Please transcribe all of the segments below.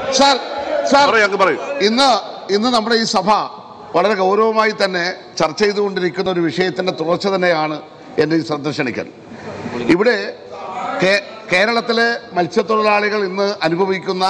Sir sir പറയൂ അങ്ങ് പറയൂ ഇന്ന് ഇന്ന് നമ്മുടെ ഈ സഭ വളരെ ഗൗരവമായി തന്നെ ചർച്ച ചെയ്തുകൊണ്ടിരിക്കുന്ന ഒരു വിഷയത്തിന്റെ തുടർച്ച തന്നെയാണ് എൻ്റെ ഈ ശ്രദ്ധ ക്ഷണിക്കൽ ഇവിടെ കേ- കേരളത്തിലെ മത്സ്യത്തൊഴിലാളികൾ ഇന്ന് അനുഭവിക്കുന്ന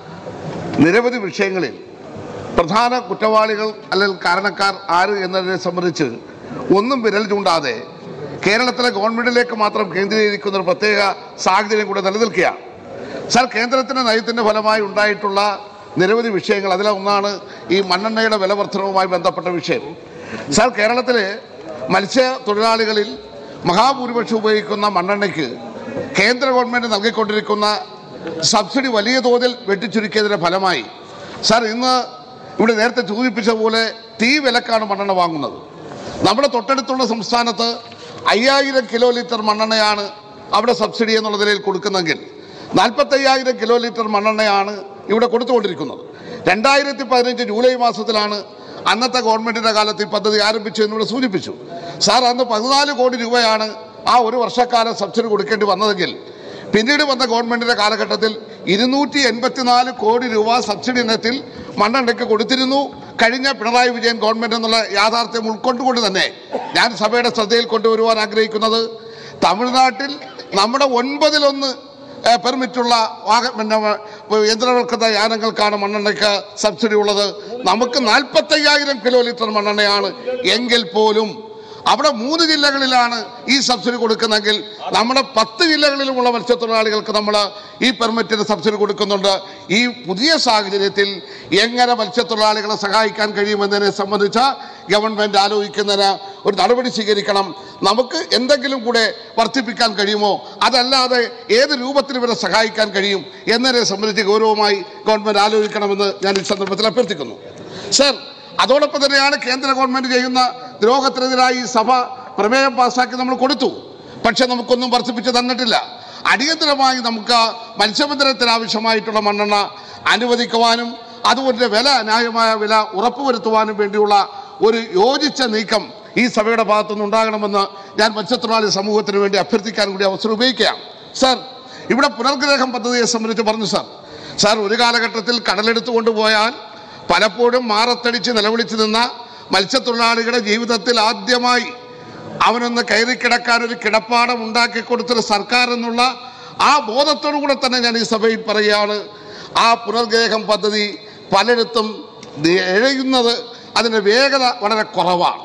നിരവധി വിഷയങ്ങളിൽ പ്രധാന കുറ്റവാളികൾ അല്ലെങ്കിൽ കാരണക്കാർ ആര് എന്നതിനെ സംബന്ധിച്ച് ഒന്നും വിരൽ ചൂണ്ടാതെ കേരളത്തിലെ ഗവൺമെന്റിലേക്ക് മാത്രം കേന്ദ്രീകരിക്കുന്ന ഒരു പ്രത്യേക സാഹചര്യം കൂടെ നിലനിൽക്കുകയാണ് സാർ കേന്ദ്രത്തിന്റെ നയത്തിന്റെ ഫലമായി ഉണ്ടായിട്ടുള്ള നിരവധി വിഷയങ്ങൾ അതിലെ ഒന്നാണ് ഈ മണ്ണെണ്ണയുടെ വില വർധനവുമായി ബന്ധപ്പെട്ട വിഷയം സാർ കേരളത്തിലെ മത്സ്യ തൊഴിലാളികളിൽ മഹാഭൂരിപക്ഷം ഉപയോഗിക്കുന്ന മണ്ണെണ്ണയ്ക്ക് കേന്ദ്ര ഗവൺമെന്റ് നൽകിക്കൊണ്ടിരിക്കുന്ന സബ്സിഡി വലിയ തോതിൽ വെട്ടിച്ചുരുക്കിയതിന്റെ ഫലമായി സാർ ഇന്ന് ഇവിടെ നേരത്തെ സൂചിപ്പിച്ച പോലെ തീ വിലക്കാണ് മണ്ണെണ്ണ വാങ്ങുന്നത് നമ്മുടെ തൊട്ടടുത്തുള്ള സംസ്ഥാനത്ത് അയ്യായിരം കിലോ ലിറ്റർ മണ്ണെണ്ണയാണ് അവിടെ സബ്സിഡി എന്നുള്ള നിലയിൽ കൊടുക്കുന്നെങ്കിൽ നാൽപ്പത്തയ്യായിരം കിലോ ലിറ്റർ മണ്ണെണ്ണയാണ് ഇവിടെ കൊടുത്തുകൊണ്ടിരിക്കുന്നത് രണ്ടായിരത്തി പതിനഞ്ച് ജൂലൈ മാസത്തിലാണ് അന്നത്തെ ഗവൺമെന്റിന്റെ കാലത്ത് ഈ പദ്ധതി ആരംഭിച്ചു എന്നിവിടെ സൂചിപ്പിച്ചു സാർ അന്ന് പതിനാല് കോടി രൂപയാണ് ആ ഒരു വർഷക്കാലം സബ്സിഡി കൊടുക്കേണ്ടി വന്നതെങ്കിൽ പിന്നീട് വന്ന ഗവൺമെന്റിന്റെ കാലഘട്ടത്തിൽ ഇരുന്നൂറ്റി എൺപത്തിനാല് കോടി രൂപ സബ്സിഡി ഇനത്തിൽ മണ്ണെണ്ണയ്ക്ക് കൊടുത്തിരുന്നു കഴിഞ്ഞ പിണറായി വിജയൻ ഗവൺമെന്റ് എന്നുള്ള യാഥാർത്ഥ്യം ഉൾക്കൊണ്ടുകൊണ്ട് തന്നെ ഞാൻ സഭയുടെ ശ്രദ്ധയിൽ കൊണ്ടുവരുവാൻ ആഗ്രഹിക്കുന്നത് തമിഴ്നാട്ടിൽ നമ്മുടെ ഒൻപതിലൊന്ന് ഏഹ്, പെർമിറ്റുള്ള വാഹ പിന്നെ ഏഹ്, യന്ത്രവൽകൃത യാനങ്ങൾക്കാണ് മണ്ണെണ്ണയ്ക്ക് സബ്സിഡി ഉള്ളത് നമുക്ക് നാൽപ്പത്തയ്യായിരം കിലോ ലിറ്റർ മണ്ണെണ്ണയാണ് എങ്കിൽ പോലും അവിടെ മൂന്ന് ജില്ലകളിലാണ് ഈ സബ്സിഡി കൊടുക്കുന്നെങ്കിൽ നമ്മുടെ പത്ത് ജില്ലകളിലുമുള്ള മത്സ്യത്തൊഴിലാളികൾക്ക് നമ്മൾ ഈ പെർമിറ്റിന് സബ്സിഡി കൊടുക്കുന്നുണ്ട് ഈ പുതിയ സാഹചര്യത്തിൽ എങ്ങനെ മത്സ്യത്തൊഴിലാളികളെ സഹായിക്കാൻ കഴിയുമെന്നതിനെ സംബന്ധിച്ച ഗവൺമെന്റ് ആലോചിക്കുന്നതിന് ഒരു നടപടി സ്വീകരിക്കണം നമുക്ക് എന്തെങ്കിലും കൂടെ വർദ്ധിപ്പിക്കാൻ കഴിയുമോ അതല്ലാതെ ഏത് രൂപത്തിൽ ഇവരെ സഹായിക്കാൻ കഴിയും എന്നതിനെ സംബന്ധിച്ച് ഗൗരവമായി ഗവൺമെന്റ് ആലോചിക്കണമെന്ന് ഞാൻ ഈ സന്ദർഭത്തിൽ അഭ്യർത്ഥിക്കുന്നു സർ അതോടൊപ്പം തന്നെയാണ് കേന്ദ്ര ഗവൺമെന്റ് ചെയ്യുന്ന ദ്രോഹത്തിനെതിരായി ഈ സഭ പ്രമേയം പാസ്സാക്കി നമ്മൾ കൊടുത്തു പക്ഷെ നമുക്കൊന്നും വർദ്ധിപ്പിച്ച് തന്നിട്ടില്ല അടിയന്തരമായി നമുക്ക് മത്സ്യബന്ധനത്തിന് ആവശ്യമായിട്ടുള്ള മണ്ണെണ്ണ അനുവദിക്കുവാനും അതുപോലെ വില ന്യായമായ വില ഉറപ്പുവരുത്തുവാനും വേണ്ടിയുള്ള ഒരു യോജിച്ച നീക്കം ഈ സഭയുടെ ഭാഗത്തുനിന്ന് ഉണ്ടാകണമെന്ന് ഞാൻ മത്സ്യത്തൊഴിലാളി സമൂഹത്തിന് വേണ്ടി അഭ്യർത്ഥിക്കാൻ കൂടി അവസരം ഉപയോഗിക്കുകയാണ് സർ ഇവിടെ പുനർഗ്രഹം പദ്ധതിയെ സംബന്ധിച്ച് പറഞ്ഞു സാർ സാർ ഒരു കാലഘട്ടത്തിൽ കടലെടുത്തു കൊണ്ടുപോയാൽ പലപ്പോഴും മാറത്തടിച്ച് നിലവിളിച്ചു നിന്ന മത്സ്യത്തൊഴിലാളികളുടെ ജീവിതത്തിൽ ആദ്യമായി അവനൊന്ന് കയറി കിടക്കാൻ ഒരു കിടപ്പാടം ഉണ്ടാക്കി കൊടുത്തൊരു സർക്കാർ എന്നുള്ള ആ ബോധത്തോടു കൂടെ തന്നെ ഞാൻ ഈ സഭയിൽ പറയുകയാണ് ആ പുനർഗ്രഹം പദ്ധതി പലയിടത്തും ദേ- എഴയുന്നത് അതിൻ്റെ വേഗത വളരെ കുറവാണ്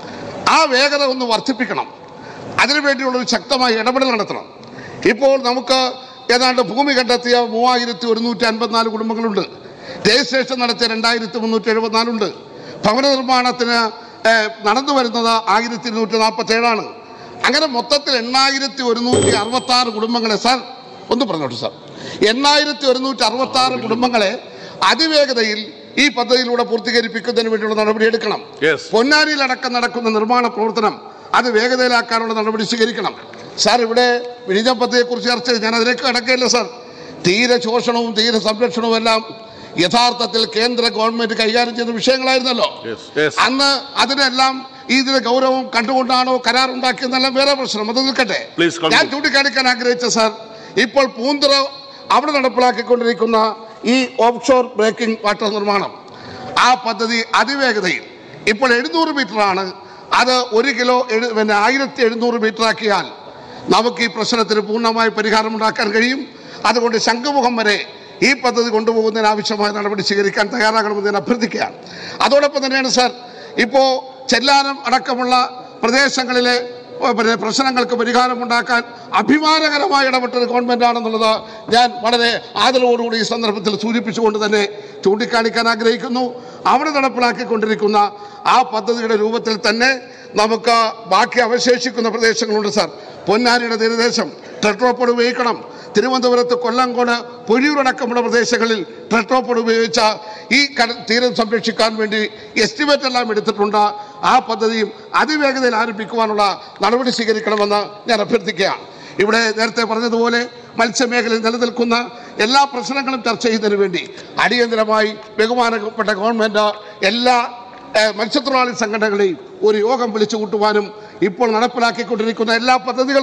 ആ വേഗത ഒന്ന് വർദ്ധിപ്പിക്കണം അതിനുവേണ്ടിയുള്ള ഒരു ശക്തമായ ഇടപെടൽ നടത്തണം ഇപ്പോൾ നമുക്ക് ഏതാണ്ട് ഭൂമി കണ്ടെത്തിയ മൂവായിരത്തി ഒരുന്നൂറ്റി അൻപത്തിനാല് കുടുംബങ്ങളുണ്ട് രജിസ്ട്രേഷൻ നടത്തിയ രണ്ടായിരത്തി മുന്നൂറ്റി എഴുപത്തിനാലുണ്ട് ഭവന നിർമ്മാണത്തിന് ഏഹ്, നടന്നു വരുന്നത് ആയിരത്തി ഇരുന്നൂറ്റി നാൽപ്പത്തി ഏഴാണ് അങ്ങനെ മൊത്തത്തിൽ എണ്ണായിരത്തി ഒരുന്നൂറ്റി അറുപത്തി ആറ് കുടുംബങ്ങളെ സാർ ഒന്ന് പറഞ്ഞോട്ടെ സാർ എണ്ണായിരത്തി ഒരുന്നൂറ്റി അറുപത്തി ആറ് കുടുംബങ്ങളെ അതിവേഗതയിൽ ഈ പദ്ധതിയിലൂടെ പൂർത്തീകരിപ്പിക്കുന്നതിന് വേണ്ടിയുള്ള നടപടി എടുക്കണം Yes. പൊന്നാനിയിലടക്കം നടക്കുന്ന നിർമ്മാണ പ്രവർത്തനം അത് വേഗതയിലാക്കാനുള്ള നടപടി സ്വീകരിക്കണം സാർ ഇവിടെ വിഴിഞ്ഞം പദ്ധതിയെക്കുറിച്ച് ചർച്ച ചെയ്ത് ഞാൻ അതിലേക്ക് കടക്കുകയില്ല സാർ തീരെ ശോഷണവും തീരെ സംരക്ഷണവും എല്ലാം യഥാർത്ഥത്തിൽ കേന്ദ്ര ഗവൺമെന്റ് കൈകാര്യം ചെയ്ത വിഷയങ്ങളായിരുന്നല്ലോ Yes, yes. അന്ന് അതിനെല്ലാം ഇതിന് ഗൗരവം കണ്ടുകൊണ്ടാണോ കരാർ ഉണ്ടാക്കിയെന്നെല്ലാം വേറെ പ്രശ്നം അത് നിൽക്കട്ടെ Please conclude. ഞാൻ ചൂണ്ടിക്കാണിക്കാൻ ആഗ്രഹിച്ച സാർ ഇപ്പോൾ പൂന്തുറ അവിടെ നടപ്പിലാക്കിക്കൊണ്ടിരിക്കുന്ന ഈ ഓഫ്ഷോർ ബ്രേക്കിംഗ് വാട്ടർ നിർമ്മാണം ആ പദ്ധതി അതിവേഗതയിൽ ഇപ്പോൾ എഴുന്നൂറ് മീറ്ററാണ് അത് ഒരു കിലോ എഴു പിന്നെ ആയിരത്തി എഴുന്നൂറ് മീറ്റർ ആക്കിയാൽ നമുക്ക് ഈ പ്രശ്നത്തിന് പൂർണ്ണമായി പരിഹാരം ഉണ്ടാക്കാൻ കഴിയും അതുകൊണ്ട് ശംഖുമുഖം വരെ ഈ പദ്ധതി കൊണ്ടുപോകുന്നതിന് ആവശ്യമായ നടപടി സ്വീകരിക്കാൻ തയ്യാറാകണമെന്ന് ഞാൻ അഭ്യർത്ഥിക്കുകയാണ് അതോടൊപ്പം തന്നെയാണ് സാർ ഇപ്പോൾ ചെല്ലാനം അടക്കമുള്ള പ്രദേശങ്ങളിലെ ഏ, പിന്നെ പ്രശ്നങ്ങൾക്ക് പരിഹാരമുണ്ടാക്കാൻ അഭിമാനകരമായ ഇടപെട്ടൊരു ഗവൺമെന്റ് ആണെന്നുള്ളത് ഞാൻ വളരെ ആദരവോടുകൂടി ഈ സന്ദർഭത്തിൽ സൂചിപ്പിച്ചുകൊണ്ട് തന്നെ ചൂണ്ടിക്കാണിക്കാൻ ആഗ്രഹിക്കുന്നു അവിടെ നടപ്പിലാക്കിക്കൊണ്ടിരിക്കുന്ന ആ പദ്ധതിയുടെ രൂപത്തിൽ തന്നെ നമുക്ക് ബാക്കി അവശേഷിക്കുന്ന പ്രദേശങ്ങളുണ്ട് സാർ പൊന്നാനിയുടെ തീരദേശം ടെട്രോപ്പോഡ് ഉപയോഗിക്കണം തിരുവനന്തപുരത്ത് കൊല്ലംകോട് പൊഴിയൂരടക്കമുള്ള പ്രദേശങ്ങളിൽ ടെട്രോപ്പോഡ് ഉപയോഗിച്ച ഈ കട തീരം സംരക്ഷിക്കാൻ വേണ്ടി എസ്റ്റിമേറ്റ് എല്ലാം എടുത്തിട്ടുണ്ട് ആ പദ്ധതിയും അതിവേഗതയിൽ ആരംഭിക്കുവാനുള്ള നടപടി സ്വീകരിക്കണമെന്ന് ഞാൻ അഭ്യർത്ഥിക്കുകയാണ് ഇവിടെ നേരത്തെ പറഞ്ഞതുപോലെ മത്സ്യമേഖലയിൽ നിലനിൽക്കുന്ന എല്ലാ പ്രശ്നങ്ങളും ചർച്ച ചെയ്യുന്നതിന് വേണ്ടി അടിയന്തരമായി ബഹുമാനപ്പെട്ട ഗവൺമെന്റ് എല്ലാ ഏഹ്, മത്സ്യത്തൊഴിലാളി സംഘടനകളെയും ഒരു യോഗം വിളിച്ചു കൂട്ടുവാനും ഇപ്പോൾ നടപ്പിലാക്കിക്കൊണ്ടിരിക്കുന്ന എല്ലാ പദ്ധതികളും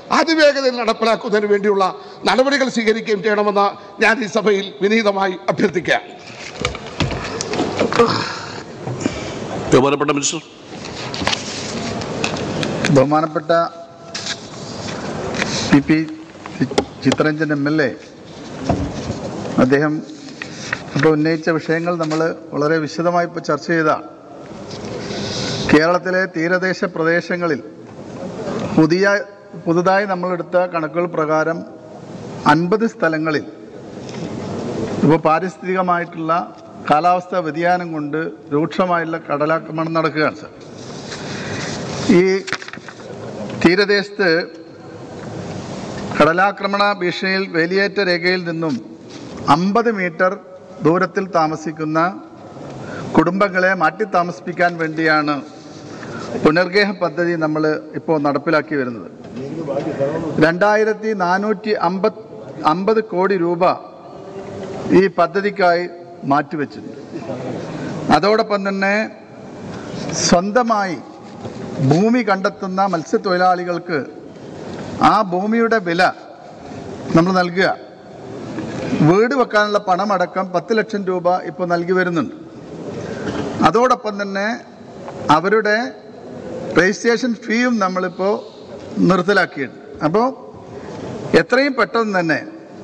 അതിവേഗതയിൽ നടപ്പിലാക്കുന്നതിന് വേണ്ടിയുള്ള നടപടികൾ സ്വീകരിക്കുകയും ചെയ്യണമെന്ന് ഞാൻ ഈ സഭയിൽ വിനീതമായി അഭ്യർത്ഥിക്കാം ബഹുമാനപ്പെട്ട മിനിസ്റ്റർ ബഹുമാനപ്പെട്ട P P Chitharanjan M L A അദ്ദേഹം ഇപ്പോൾ ഉന്നയിച്ച വിഷയങ്ങൾ നമ്മൾ വളരെ വിശദമായി ഇപ്പോൾ ചർച്ച ചെയ്തതാണ് കേരളത്തിലെ തീരദേശ പ്രദേശങ്ങളിൽ പുതിയ പുതുതായി നമ്മളെടുത്ത കണക്കുകൾ പ്രകാരം അൻപത് സ്ഥലങ്ങളിൽ ഇപ്പോൾ പാരിസ്ഥിതികമായിട്ടുള്ള കാലാവസ്ഥാ വ്യതിയാനം കൊണ്ട് രൂക്ഷമായുള്ള കടലാക്രമണം നടക്കുകയാണ് സർ ഈ തീരദേശത്ത് കടലാക്രമണ ഭീഷണിയിൽ വേലിയേറ്റ രേഖയിൽ നിന്നും അമ്പത് മീറ്റർ ദൂരത്തിൽ താമസിക്കുന്ന കുടുംബങ്ങളെ മാറ്റി താമസിപ്പിക്കാൻ വേണ്ടിയാണ് പുനർഗേഹ പദ്ധതി നമ്മൾ ഇപ്പോൾ നടപ്പിലാക്കി വരുന്നത് രണ്ടായിരത്തി നാനൂറ്റി അമ്പത് അമ്പത് കോടി രൂപ ഈ പദ്ധതിക്കായി മാറ്റിവെച്ചിട്ടുണ്ട് അതോടൊപ്പം തന്നെ സ്വന്തമായി ഭൂമി കണ്ടെത്തുന്ന മത്സ്യത്തൊഴിലാളികൾക്ക് ആ ഭൂമിയുടെ വില നമ്മൾ നൽകുക വീട് വെക്കാനുള്ള പണമടക്കം പത്ത് ലക്ഷം രൂപ ഇപ്പോൾ നൽകി വരുന്നുണ്ട് അതോടൊപ്പം തന്നെ അവരുടെ രജിസ്ട്രേഷൻ ഫീയും നമ്മളിപ്പോൾ നിർത്തലാക്കിയിട്ടുണ്ട് അപ്പോൾ എത്രയും പെട്ടെന്ന് തന്നെ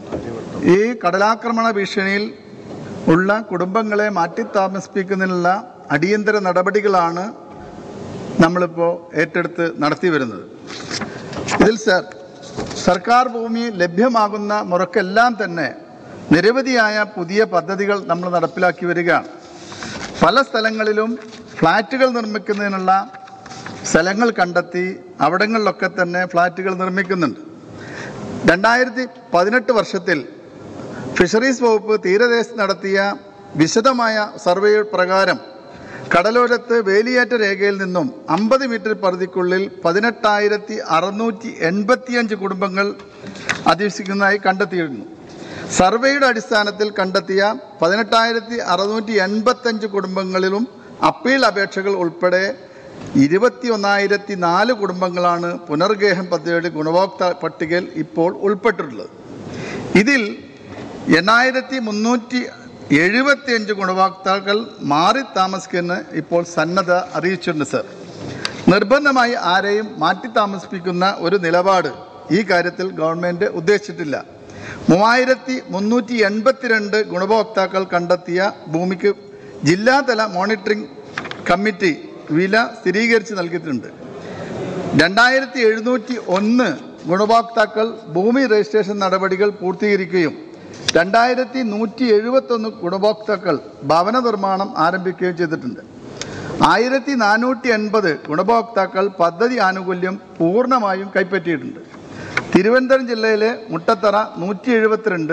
ഈ കടലാക്രമണ ഭീഷണിയിൽ ഉള്ള കുടുംബങ്ങളെ മാറ്റി താമസിപ്പിക്കുന്നതിനുള്ള അടിയന്തര നടപടികളാണ് നമ്മളിപ്പോൾ ഏറ്റെടുത്ത് നടത്തി വരുന്നത് ഇതിൽ സർ സർക്കാർ ഭൂമി ലഭ്യമാകുന്ന മുറക്കെല്ലാം തന്നെ നിരവധിയായ പുതിയ പദ്ധതികൾ നമ്മൾ നടപ്പിലാക്കി വരികയാണ് പല സ്ഥലങ്ങളിലും ഫ്ലാറ്റുകൾ നിർമ്മിക്കുന്നതിനുള്ള സ്ഥലങ്ങൾ കണ്ടെത്തി അവിടങ്ങളിലൊക്കെ തന്നെ ഫ്ലാറ്റുകൾ നിർമ്മിക്കുന്നുണ്ട് രണ്ടായിരത്തി പതിനെട്ട് വർഷത്തിൽ ഫിഷറീസ് വകുപ്പ് തീരദേശത്ത് നടത്തിയ വിശദമായ സർവേ പ്രകാരം കടലോരത്ത് വേലിയേറ്റ രേഖയിൽ നിന്നും അമ്പത് മീറ്റർ പരിധിക്കുള്ളിൽ പതിനെട്ടായിരത്തി അറുന്നൂറ്റി എൺപത്തിയഞ്ച് കുടുംബങ്ങൾ അധിവസിക്കുന്നതായി കണ്ടെത്തിയിരുന്നു സർവേയുടെ അടിസ്ഥാനത്തിൽ കണ്ടെത്തിയ പതിനെട്ടായിരത്തി അറുന്നൂറ്റി എൺപത്തഞ്ച് കുടുംബങ്ങളിലും അപ്പീൽ അപേക്ഷകൾ ഉൾപ്പെടെ ഇരുപത്തി ഒന്നായിരത്തി നാല് കുടുംബങ്ങളാണ് പുനർഗേഹം പദ്ധതിയുടെ ഗുണഭോക്ത പട്ടികയിൽ ഇപ്പോൾ ഉൾപ്പെട്ടിട്ടുള്ളത് ഇതിൽ എണ്ണായിരത്തി മുന്നൂറ്റി എഴുപത്തിയഞ്ച് ഗുണഭോക്താക്കൾ മാറി താമസിക്കുന്ന ഇപ്പോൾ സന്നദ്ധ അറിയിച്ചിട്ടുണ്ട് സർ നിർബന്ധമായി ആരെയും മാറ്റി താമസിപ്പിക്കുന്ന ഒരു നിലപാട് ഈ കാര്യത്തിൽ ഗവൺമെൻറ് ഉദ്ദേശിച്ചിട്ടില്ല മൂവായിരത്തി മുന്നൂറ്റി എൺപത്തിരണ്ട് ഗുണഭോക്താക്കൾ കണ്ടെത്തിയ ഭൂമിക്ക് ജില്ലാതല മോണിറ്ററിംഗ് കമ്മിറ്റി വില സ്ഥിരീകരിച്ച് നൽകിയിട്ടുണ്ട് രണ്ടായിരത്തി എഴുന്നൂറ്റി ഒന്ന് ഗുണഭോക്താക്കൾ ഭൂമി രജിസ്ട്രേഷൻ നടപടികൾ പൂർത്തീകരിക്കുകയും രണ്ടായിരത്തി നൂറ്റി എഴുപത്തൊന്ന് ഗുണഭോക്താക്കൾ ഭവന നിർമ്മാണം ആരംഭിക്കുകയും ചെയ്തിട്ടുണ്ട് ആയിരത്തി നാനൂറ്റി എൺപത് ഗുണഭോക്താക്കൾ പദ്ധതി ആനുകൂല്യം പൂർണ്ണമായും കൈപ്പറ്റിയിട്ടുണ്ട് തിരുവനന്തപുരം ജില്ലയിലെ മുട്ടത്തറ നൂറ്റി എഴുപത്തിരണ്ട്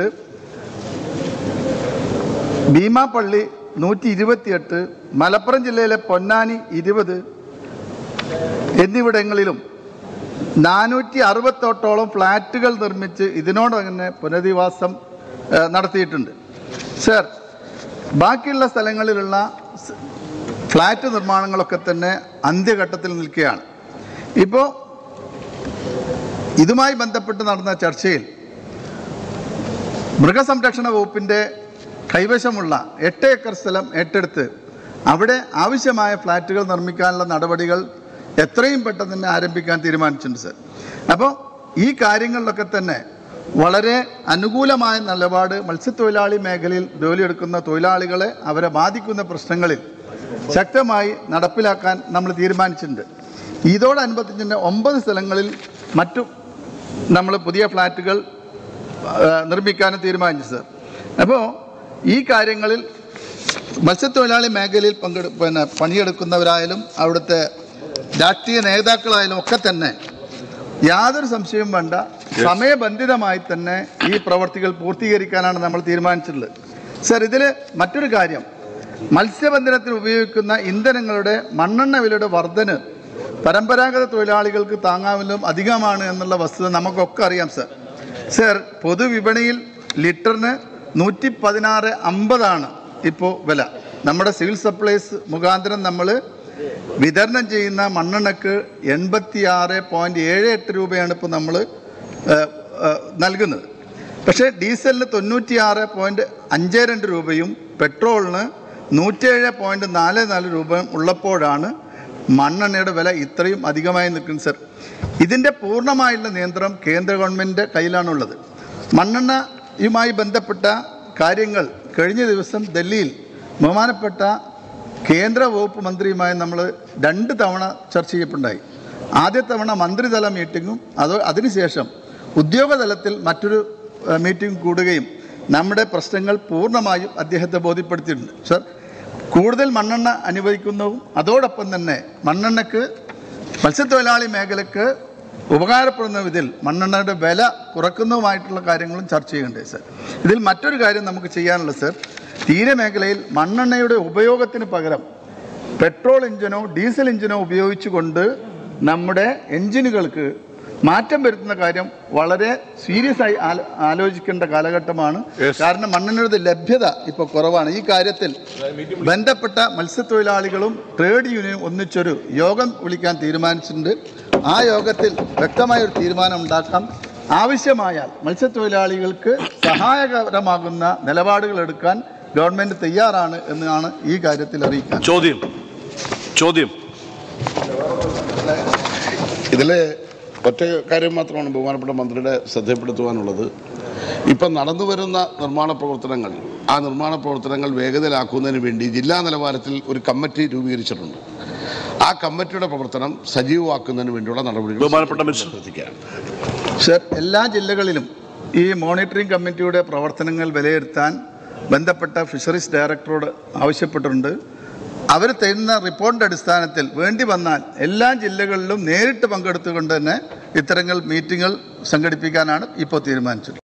ഭീമാപ്പള്ളി നൂറ്റി ഇരുപത്തിയെട്ട് മലപ്പുറം ജില്ലയിലെ പൊന്നാനി ഇരുപത് എന്നിവിടങ്ങളിലും നാനൂറ്റി അറുപത്തെട്ടോളം ഫ്ലാറ്റുകൾ നിർമ്മിച്ച് ഇതിനോട് തന്നെ പുനരധിവാസം ഏഹ്, നടത്തിയിട്ടുണ്ട് സർ ബാക്കിയുള്ള സ്ഥലങ്ങളിലുള്ള സ് ഫ്ലാറ്റ് നിർമ്മാണങ്ങളൊക്കെ തന്നെ അന്ത്യഘട്ടത്തിൽ നിൽക്കുകയാണ് ഇപ്പോൾ ഇതുമായി ബന്ധപ്പെട്ട് നടന്ന ചർച്ചയിൽ മൃഗസംരക്ഷണ വകുപ്പിൻ്റെ കൈവശമുള്ള എട്ട് ഏക്കർ സ്ഥലം ഏറ്റെടുത്ത് അവിടെ ആവശ്യമായ ഫ്ലാറ്റുകൾ നിർമ്മിക്കാനുള്ള നടപടികൾ എത്രയും പെട്ടെന്ന് തന്നെ ആരംഭിക്കാൻ തീരുമാനിച്ചിട്ടുണ്ട് സർ അപ്പോൾ ഈ കാര്യങ്ങളിലൊക്കെ തന്നെ വളരെ അനുകൂലമായ നിലപാട് മത്സ്യത്തൊഴിലാളി മേഖലയിൽ ജോലിയെടുക്കുന്ന തൊഴിലാളികളെ അവരെ ബാധിക്കുന്ന പ്രശ്നങ്ങളിൽ ശക്തമായി നടപ്പിലാക്കാൻ നമ്മൾ തീരുമാനിച്ചിട്ടുണ്ട് ഇതോടനുബന്ധിച്ച് തന്നെ ഒമ്പത് സ്ഥലങ്ങളിൽ മറ്റു നമ്മൾ പുതിയ ഫ്ലാറ്റുകൾ ആ, നിർമ്മിക്കാനും തീരുമാനിച്ചു സർ അപ്പോൾ ഈ കാര്യങ്ങളിൽ മത്സ്യത്തൊഴിലാളി മേഖലയിൽ പങ്കെടു പിന്നെ പണിയെടുക്കുന്നവരായാലും അവിടുത്തെ രാഷ്ട്രീയ നേതാക്കളായാലും ഒക്കെ തന്നെ യാതൊരു സംശയവും വേണ്ട സമയബന്ധിതമായി തന്നെ ഈ പ്രവർത്തികൾ പൂർത്തീകരിക്കാനാണ് നമ്മൾ തീരുമാനിച്ചിട്ടുള്ളത് സർ ഇതിൽ മറ്റൊരു കാര്യം മത്സ്യബന്ധനത്തിന് ഉപയോഗിക്കുന്ന ഇന്ധനങ്ങളുടെ മണ്ണെണ്ണ വിലയുടെ വർധന പരമ്പരാഗത തൊഴിലാളികൾക്ക് താങ്ങാവുന്നതും അധികമാണ് എന്നുള്ള വസ്തുത നമുക്കൊക്കെ അറിയാം സർ സർ പൊതുവിപണിയിൽ ലിറ്ററിന് നൂറ്റി പതിനാറ് അമ്പതാണ് ഇപ്പോൾ വില നമ്മുടെ സിവിൽ സപ്ലൈസ് മുഖാന്തരം നമ്മൾ വിതരണം ചെയ്യുന്ന മണ്ണെണ്ണക്ക് എൺപത്തി ആറ് പോയിന്റ് ഏഴ് എട്ട് രൂപയാണ് ഇപ്പോൾ നമ്മൾ നൽകുന്നത് പക്ഷേ ഡീസലിന് തൊണ്ണൂറ്റിയാറ് പോയിന്റ് അഞ്ച് രണ്ട് രൂപയും പെട്രോളിന് നൂറ്റേഴ് പോയിന്റ് നാല് നാല് രൂപയും ഉള്ളപ്പോഴാണ് മണ്ണെണ്ണയുടെ വില ഇത്രയും അധികമായി നിൽക്കുന്നത് സർ ഇതിൻ്റെ പൂർണ്ണമായുള്ള നിയന്ത്രണം കേന്ദ്ര ഗവൺമെൻറ് കയ്യിലാണുള്ളത് മണ്ണെണ്ണയുമായി ബന്ധപ്പെട്ട കാര്യങ്ങൾ കഴിഞ്ഞ ദിവസം ഡൽഹിയിൽ ബഹുമാനപ്പെട്ട കേന്ദ്ര വകുപ്പ് മന്ത്രിയുമായി നമ്മൾ രണ്ട് തവണ ചർച്ച ചെയ്യപ്പെട്ടുണ്ടായി ആദ്യ തവണ മന്ത്രിതല മീറ്റിങ്ങും അത് അതിനുശേഷം ഉദ്യോഗതലത്തിൽ മറ്റൊരു ഏഹ്, മീറ്റിംഗ് കൂടുകയും നമ്മുടെ പ്രശ്നങ്ങൾ പൂർണ്ണമായും അദ്ദേഹത്തെ ബോധ്യപ്പെടുത്തിയിട്ടുണ്ട് സർ കൂടുതൽ മണ്ണെണ്ണ അനുവദിക്കുന്നതും അതോടൊപ്പം തന്നെ മണ്ണെണ്ണയ്ക്ക് മത്സ്യത്തൊഴിലാളി മേഖലയ്ക്ക് ഉപകാരപ്പെടുന്ന വിധത്തിൽ മണ്ണെണ്ണയുടെ വില കുറക്കുന്നതുമായിട്ടുള്ള കാര്യങ്ങളും ചർച്ച ചെയ്യേണ്ടത് സർ ഇതിൽ മറ്റൊരു കാര്യം നമുക്ക് ചെയ്യാനുള്ളത് സർ തീരമേഖലയിൽ മണ്ണെണ്ണയുടെ ഉപയോഗത്തിന് പകരം പെട്രോൾ എഞ്ചിനോ ഡീസൽ എഞ്ചിനോ ഉപയോഗിച്ചുകൊണ്ട് നമ്മുടെ എഞ്ചിനുകൾക്ക് മാറ്റം വരുത്തുന്ന കാര്യം വളരെ സീരിയസ് ആയി ആലോ- ആലോചിക്കേണ്ട കാലഘട്ടമാണ് കാരണം മണ്ണെണ്ണയുടെ ലഭ്യത ഇപ്പോൾ കുറവാണ് ഈ കാര്യത്തിൽ ബന്ധപ്പെട്ട മത്സ്യത്തൊഴിലാളികളും ട്രേഡ് യൂണിയനും ഒന്നിച്ചൊരു യോഗം വിളിക്കാൻ തീരുമാനിച്ചിട്ടുണ്ട് ആ യോഗത്തിൽ വ്യക്തമായ ഒരു തീരുമാനം ഉണ്ടാക്കാം ആവശ്യമായാൽ മത്സ്യത്തൊഴിലാളികൾക്ക് സഹായകരമാകുന്ന നിലപാടുകൾ എടുക്കാൻ ഗവൺമെന്റ് തയ്യാറാണ് എന്നാണ് ഈ കാര്യത്തിൽ അറിയിക്കാൻ ചോദ്യം ചോദ്യം ഇതിൽ ഒറ്റ കാര്യം മാത്രമാണ് ബഹുമാനപ്പെട്ട മന്ത്രിയുടെ ശ്രദ്ധപ്പെടുത്തുവാനുള്ളത് ഇപ്പം നടന്നു വരുന്ന നിർമ്മാണ പ്രവർത്തനങ്ങൾ ആ നിർമ്മാണ പ്രവർത്തനങ്ങൾ വേഗതയിലാക്കുന്നതിന് വേണ്ടി ജില്ലാ നിലവാരത്തിൽ ഒരു കമ്മിറ്റി രൂപീകരിച്ചിട്ടുണ്ട് ആ കമ്മിറ്റിയുടെ പ്രവർത്തനം സജീവമാക്കുന്നതിന് വേണ്ടിയുള്ള നടപടികൾ ബഹുമാനപ്പെട്ട മിനിസ്റ്റർ. ശ്രദ്ധിക്കുകയാണ് സർ എല്ലാ ജില്ലകളിലും ഈ മോണിറ്ററിംഗ് കമ്മിറ്റിയുടെ പ്രവർത്തനങ്ങൾ വിലയിരുത്താൻ ബന്ധപ്പെട്ട ഫിഷറീസ് ഡയറക്ടറോട് ആവശ്യപ്പെട്ടിട്ടുണ്ട് അവർ തരുന്ന റിപ്പോർട്ടിൻ്റെ അടിസ്ഥാനത്തിൽ വേണ്ടി വന്നാൽ എല്ലാ ജില്ലകളിലും നേരിട്ട് പങ്കെടുത്തുകൊണ്ട് തന്നെ ഇത്തരങ്ങൾ മീറ്റിങ്ങുകൾ സംഘടിപ്പിക്കാനാണ് ഇപ്പോൾ തീരുമാനിച്ചത്